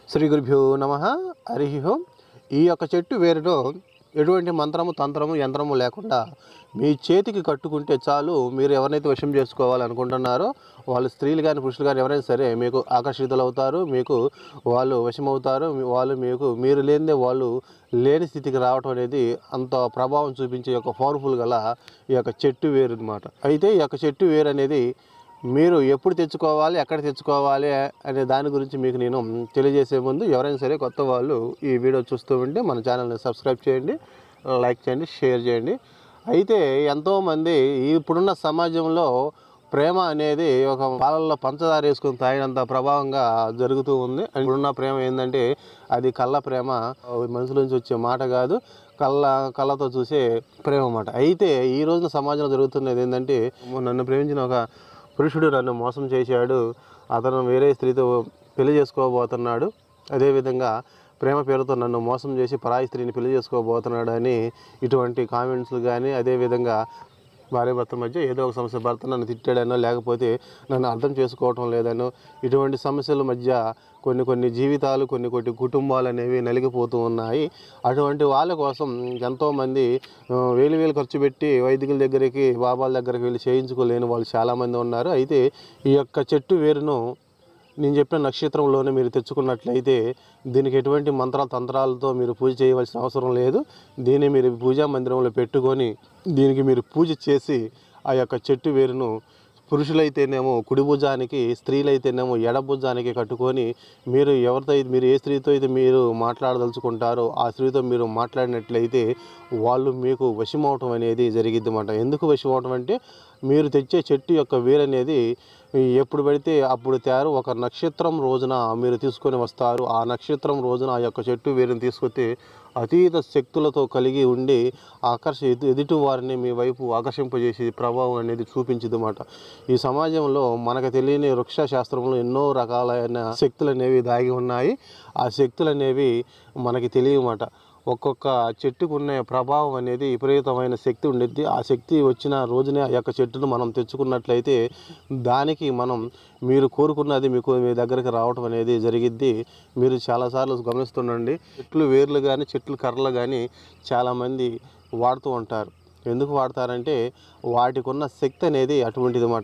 శ్రీ గురుభ్యో నమ హరి ఓం ఈ యొక్క చెట్టు వేరులో ఎటువంటి మంత్రము తంత్రము యంత్రము లేకుండా మీ చేతికి కట్టుకుంటే చాలు మీరు ఎవరినైతే వశం చేసుకోవాలనుకుంటున్నారో వాళ్ళు స్త్రీలు కానీ పురుషులు కానీ ఎవరైనా సరే మీకు ఆకర్షితులు అవుతారు మీకు వాళ్ళు వశమవుతారు మీ- వాళ్ళు మీకు మీరు లేనిదే వాళ్ళు లేని స్థితికి రావటం అనేది అంత ప్రభావం చూపించే యొక్క పవర్ఫుల్ గల ఈ యొక్క చెట్టు వేరు అనమాట అయితే ఈ యొక్క చెట్టు వేరు అనేది మీరు ఎప్పుడు తెచ్చుకోవాలి ఎక్కడ తెచ్చుకోవాలి అనే దాని గురించి మీకు నేను తెలియజేసే ముందు ఎవరైనా సరే కొత్త వాళ్ళు ఈ వీడియో చూస్తూ ఉంటే మన ఛానల్ని సబ్స్క్రైబ్ చేయండి లైక్ చేయండి షేర్ చేయండి అయితే ఎంతోమంది ఇప్పుడున్న సమాజంలో ప్రేమ అనేది ఒక పాలల్లో పంచదార వేసుకొని తాగినంత ప్రభావంగా జరుగుతూ ఉంది ఇప్పుడున్న ప్రేమ ఏంటంటే అది కళ్ళ ప్రేమ మనసుల నుంచి వచ్చే మాట కాదు కళ్ళ కళ్ళతో చూసే ప్రేమ అన్నమాట అయితే ఈ రోజున సమాజంలో జరుగుతున్నది ఏంటంటే నన్ను ప్రేమించిన ఒక పురుషుడు నన్ను మోసం చేశాడు అతను వేరే స్త్రీతో పెళ్లి చేసుకోబోతున్నాడు అదేవిధంగా ప్రేమ పేరుతో నన్ను మోసం చేసి పరాయి స్త్రీని పెళ్లి చేసుకోబోతున్నాడు అని ఇటువంటి కామెంట్స్లు కానీ అదేవిధంగా భార్య భర్త మధ్య ఏదో ఒక సమస్య భర్త నన్ను తిట్టాడనో లేకపోతే నన్ను అర్థం చేసుకోవటం లేదనో ఇటువంటి సమస్యల మధ్య కొన్ని కొన్ని జీవితాలు కొన్ని కొన్ని కుటుంబాలు అనేవి నలిగిపోతూ ఉన్నాయి అటువంటి వాళ్ళ కోసం ఎంతోమంది ఆ, వేలు వేలు ఖర్చు పెట్టి వైద్యుల దగ్గరికి బాబాల దగ్గరికి వెళ్ళి చేయించుకోలేని వాళ్ళు చాలామంది ఉన్నారు అయితే ఈ యొక్క చెట్టు వేరును నేను చెప్పిన నక్షత్రంలోనే మీరు తెచ్చుకున్నట్లయితే దీనికి ఎటువంటి మంత్రాల తంత్రాలతో మీరు పూజ చేయవలసిన అవసరం లేదు దీన్ని మీరు పూజా మందిరంలో పెట్టుకొని దీనికి మీరు పూజ చేసి ఆ యొక్క చెట్టు వేరును పురుషులైతేనేమో కుడి భుజానికి స్త్రీలైతేనేమో ఎడ భుజానికి కట్టుకొని మీరు ఎవరితో అయితే మీరు ఏ స్త్రీతో అయితే మీరు మాట్లాడదలుచుకుంటారో ఆ స్త్రీతో మీరు మాట్లాడినట్లయితే వాళ్ళు మీకు వశమవటం అనేది జరిగిద్ది అన్నమాట ఎందుకు వశమవటం అంటే మీరు తెచ్చే చెట్టు యొక్క వేరు అనేది ఎప్పుడు పెడితే అప్పుడు తయారు ఒక నక్షత్రం రోజున మీరు తీసుకొని వస్తారు ఆ నక్షత్రం రోజున ఆ యొక్క చెట్టు వేరుని తీసుకొస్తే అతీత శక్తులతో కలిగి ఉండి ఆకర్ష ఎదు- ఎదుటి వారిని మీ వైపు ఆకర్షింపజేసే ప్రభావం అనేది చూపించింది అన్నమాట ఈ సమాజంలో మనకు తెలియని వృక్ష శాస్త్రంలో ఎన్నో రకాలైన శక్తులు అనేవి దాగి ఉన్నాయి ఆ శక్తులు అనేవి మనకి తెలియమాట ఒక్కొక్క చెట్టుకు ఉన్న ప్రభావం అనేది విపరీతమైన శక్తి ఉండిద్ది ఆ శక్తి వచ్చిన రోజునే ఆ యొక్క చెట్టును మనం తెచ్చుకున్నట్లయితే దానికి మనం మీరు కోరుకున్నది మీకు మీ దగ్గరికి రావటం అనేది జరిగిద్ది మీరు చాలాసార్లు గమనిస్తుండండి చెట్లు వేర్లు కానీ చెట్లు కర్రలు కానీ చాలామంది వాడుతూ ఉంటారు ఎందుకు వాడతారంటే వాటికి ఉన్న శక్తి అనేది అటువంటిది అన్నమాట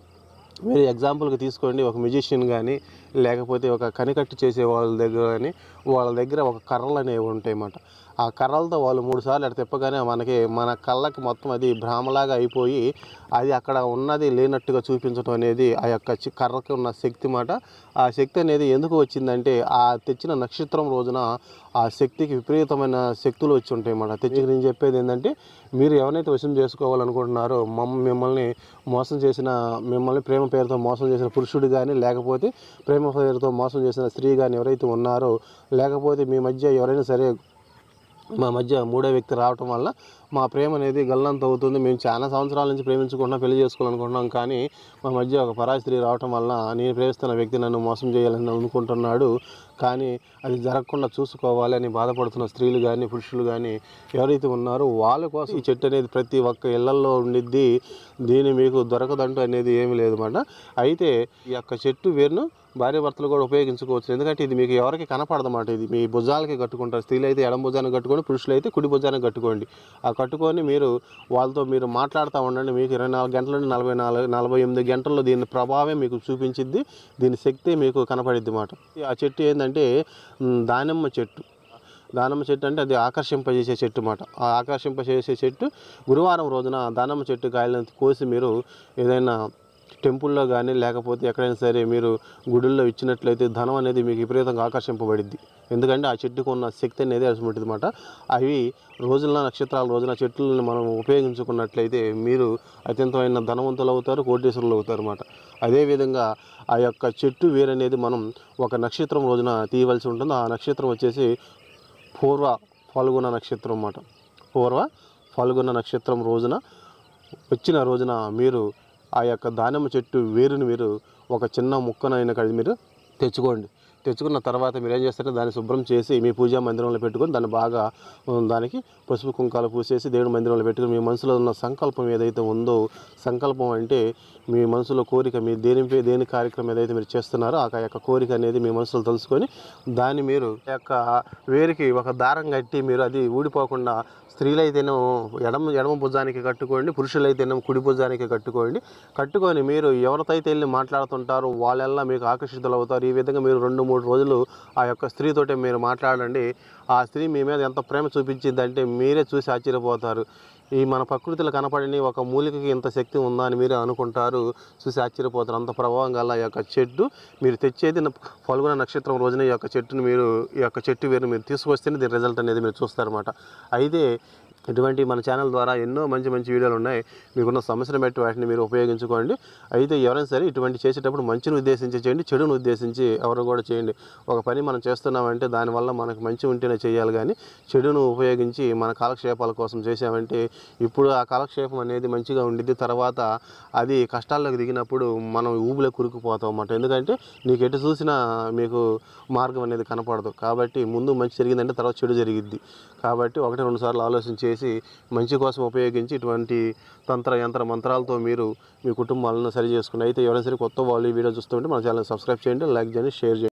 మీరు ఎగ్జాంపుల్కి తీసుకోండి ఒక మ్యూజిషియన్ కానీ లేకపోతే ఒక కనికట్టు చేసే వాళ్ళ దగ్గర కానీ వాళ్ళ దగ్గర ఒక కర్రలు అనేవి ఉంటాయి అన్నమాట ఆ కర్రలతో వాళ్ళు మూడు సార్లు అటు తిప్పగానే మనకి మన కళ్ళకి మొత్తం అది భ్రామలాగా అయిపోయి అది అక్కడ ఉన్నది లేనట్టుగా చూపించడం అనేది ఆ యొక్క చి- కర్రకి ఉన్న శక్తి మాట ఆ శక్తి అనేది ఎందుకు వచ్చిందంటే ఆ తెచ్చిన నక్షత్రం రోజున ఆ శక్తికి విపరీతమైన శక్తులు వచ్చి ఉంటాయి అన్నమాట తెచ్చి నేను చెప్పేది ఏంటంటే మీరు ఎవరైతే వశం చేసుకోవాలనుకుంటున్నారో మమ్ మిమ్మల్ని మోసం చేసిన మిమ్మల్ని ప్రేమ పేరుతో మోసం చేసిన పురుషుడు కానీ లేకపోతే ప్రేమ పేరుతో మోసం చేసిన స్త్రీ కానీ ఎవరైతే ఉన్నారో లేకపోతే మీ మధ్య ఎవరైనా సరే మా మధ్య మూడో వ్యక్తి రావటం వల్ల మా ప్రేమ అనేది గల్లంత అవుతుంది మేము చాలా సంవత్సరాల నుంచి ప్రేమించుకుంటున్నాం పెళ్లి చేసుకోవాలనుకుంటున్నాం కానీ మా మధ్య ఒక పరాయి స్త్రీ రావటం వల్ల నేను ప్రేమిస్తున్న వ్యక్తి నన్ను మోసం చేయాలని అనుకుంటున్నాడు కానీ అది జరగకుండా చూసుకోవాలి అని బాధపడుతున్న స్త్రీలు కానీ పురుషులు కానీ ఎవరైతే ఉన్నారో వాళ్ళ కోసం ఈ చెట్టు అనేది ప్రతి ఒక్క ఇళ్లల్లో ఉండిద్ది దీని మీకు దొరకదంటూ అనేది ఏమీ లేదన్నమాట అయితే ఈ యొక్క చెట్టు వేరును భార్య భర్తలు కూడా ఉపయోగించుకోవచ్చు ఎందుకంటే ఇది మీకు ఎవరికి కనపడదన్నమాట ఇది మీ భుజాలకి కట్టుకుంటారు స్త్రీలు అయితే ఎడం భుజానికి కట్టుకోండి పురుషులు అయితే కుడి భుజానికి కట్టుకోండి ఆ కట్టుకొని మీరు వాళ్ళతో మీరు మాట్లాడుతూ ఉండండి మీకు ఇరవై నాలుగు గంటల నుండి నలభై నాలుగు నలభై ఎనిమిది గంటల్లో దీని ప్రభావం మీకు చూపించిద్ది దీని శక్తి మీకు కనపడిద్ది అన్నమాట ఆ చెట్టు ఏంటంటే మ్, దానిమ్మ చెట్టు దానిమ్మ చెట్టు అంటే అది ఆకర్షింపజేసే చెట్టు అన్నమాట ఆ ఆకర్షింపజేసే చెట్టు గురువారం రోజున దానిమ్మ చెట్టు కాయలను కోసి మీరు ఏదైనా టెంపుల్లో కానీ లేకపోతే ఎక్కడైనా సరే మీరు గుడుల్లో ఇచ్చినట్లయితే ధనం అనేది మీకు విపరీతంగా ఆకర్షింపబడిద్ది ఎందుకంటే ఆ చెట్టుకు ఉన్న శక్తి అనేది అటువంటి అనమాట అవి రోజుల నక్షత్రాల రోజున చెట్లను మనం ఉపయోగించుకున్నట్లయితే మీరు అత్యంతమైన ధనవంతులు అవుతారు కోటీశ్వరులు అవుతారు అనమాట అదేవిధంగా ఆ యొక్క చెట్టు వేరనేది మనం ఒక నక్షత్రం రోజున తీయవలసి ఉంటుంది ఆ నక్షత్రం వచ్చేసి పూర్వ ఫల్గుణ నక్షత్రం అన్నమాట పూర్వ ఫల్గుణ నక్షత్రం రోజున వచ్చిన రోజున మీరు ఆ యొక్క దానిమ్మ చెట్టు వేరుని మీరు ఒక చిన్న ముక్కనైనా కలిసి మీరు తెచ్చుకోండి తెచ్చుకున్న తర్వాత మీరు ఏం చేస్తారంటే దాన్ని శుభ్రం చేసి మీ పూజా మందిరంలో పెట్టుకొని దాన్ని బాగా ఉమ్, దానికి పసుపు కుంకాలు పూసేసి దేవుడి మందిరంలో పెట్టుకొని మీ మనసులో ఉన్న సంకల్పం ఏదైతే ఉందో సంకల్పం అంటే మీ మనసులో కోరిక మీ దేని దేని కార్యక్రమం ఏదైతే మీరు చేస్తున్నారో ఆ యొక్క కోరిక అనేది మీ మనసులో తెలుసుకొని దాన్ని మీరు ఆ యొక్క వేరికి ఒక దారం కట్టి మీరు అది ఊడిపోకుండా స్త్రీలైతేనో ఎడమ ఎడమ భుజానికి కట్టుకోండి పురుషులైతేనో కుడి భుజానికి కట్టుకోండి కట్టుకొని మీరు ఎవరితో అయితే వెళ్ళి మాట్లాడుతుంటారో వాళ్ళెల్లా మీకు ఆకర్షితులు అవుతారు ఈ విధంగా మీరు రెండు మూడు రోజులు ఆ యొక్క స్త్రీతోటే మీరు మాట్లాడండి ఆ స్త్రీ మీ మీద ఎంత ప్రేమ చూపించిందంటే మీరే చూసి ఆశ్చర్యపోతారు ఈ మన ప్రకృతిలో కనపడని ఒక మూలికకి ఇంత శక్తి ఉందా అని మీరే అనుకుంటారు చూసి ఆశ్చర్యపోతారు అంత ప్రభావం గల ఈ యొక్క చెట్టు మీరు తెచ్చేది న- ఫల్గుణ నక్షత్రం రోజున ఈ యొక్క చెట్టును మీరు ఈ యొక్క చెట్టు వేరు మీరు తీసుకొస్తేనే దీని రిజల్ట్ అనేది మీరు చూస్తారన్నమాట అయితే ఇటువంటి మన ఛానల్ ద్వారా ఎన్నో మంచి మంచి వీడియోలు ఉన్నాయి మీకున్న సమస్యను బట్టి వాటిని మీరు ఉపయోగించుకోండి అయితే ఎవరైనా సరే ఇటువంటి చేసేటప్పుడు మంచిని ఉద్దేశించి చేయండి చెడును ఉద్దేశించి ఎవరు కూడా చేయండి ఒక పని మనం చేస్తున్నామంటే దానివల్ల మనకు మంచి ఉంటేనే చేయాలి కానీ చెడును ఉపయోగించి మన కాలక్షేపాల కోసం చేసామంటే ఇప్పుడు ఆ కాలక్షేపం అనేది మంచిగా ఉండిద్ది తర్వాత అది కష్టాల్లోకి దిగినప్పుడు మనం ఊబిలో కురుకుపోతాం అన్నమాట ఎందుకంటే నీకు ఎటు చూసినా మీకు మార్గం అనేది కనపడదు కాబట్టి ముందు మంచి జరిగిందంటే తర్వాత చెడు జరిగిద్ది కాబట్టి ఒకటి రెండు సార్లు ఆలోచన చేసి మంచి కోసం ఉపయోగించి ఇటువంటి తంత్ర యంత్ర మంత్రాలతో మీరు మీ కుటుంబాలను సరి చేసుకుని అయితే ఎవరైనా సరే కొత్త వాళ్ళు ఈ వీడియో చూస్తుంటే మన ఛానల్ సబ్స్క్రైబ్ చేయండి లైక్ చేయండి షేర్ చేయండి